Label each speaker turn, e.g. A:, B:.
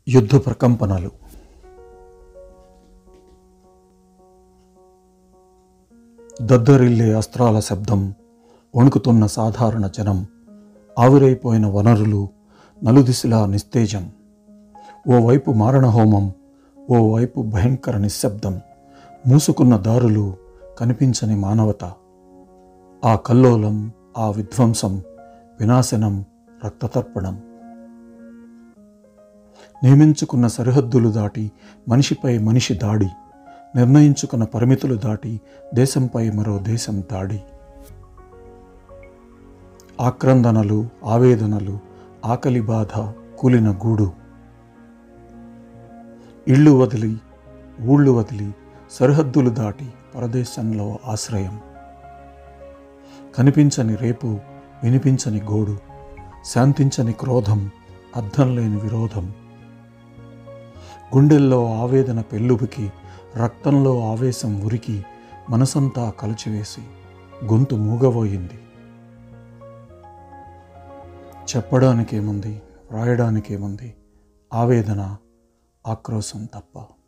A: యుద్ధ ప్రకంపనలు దద్దరిల్లే అస్త్రాల శబ్దం వణుకుతున్న సాధారణ జనం ఆవిరైపోయిన వనరులు నలుదిశలా నిస్తేజం ఓవైపు మారణహోమం ఓవైపు భయంకర నిశ్శబ్దం మూసుకున్న దారులు కనిపించని మానవత ఆ కల్లోలం ఆ విధ్వంసం వినాశనం రక్తతర్పణం నియమించుకున్న సరిహద్దులు దాటి మనిషిపై మనిషి దాడి నిర్ణయించుకున్న పరిమితులు దాటి దేశంపై మరో దేశం దాడి ఆక్రందనలు ఆవేదనలు ఆకలి బాధ కూలిన గూడు ఇళ్ళు వదిలి ఊళ్ళు వదిలి సరిహద్దులు దాటి పరదేశంలో ఆశ్రయం కనిపించని రేపు వినిపించని గోడు శాంతించని క్రోధం అర్థం లేని విరోధం గుండెల్లో ఆవేదన పెళ్ళుబికి రక్తంలో ఆవేశం ఉరికి మనసంతా కలిచివేసి గొంతు మూగబోయింది చెప్పడానికేముంది వ్రాయడానికేముంది ఆవేదన ఆక్రోశం తప్ప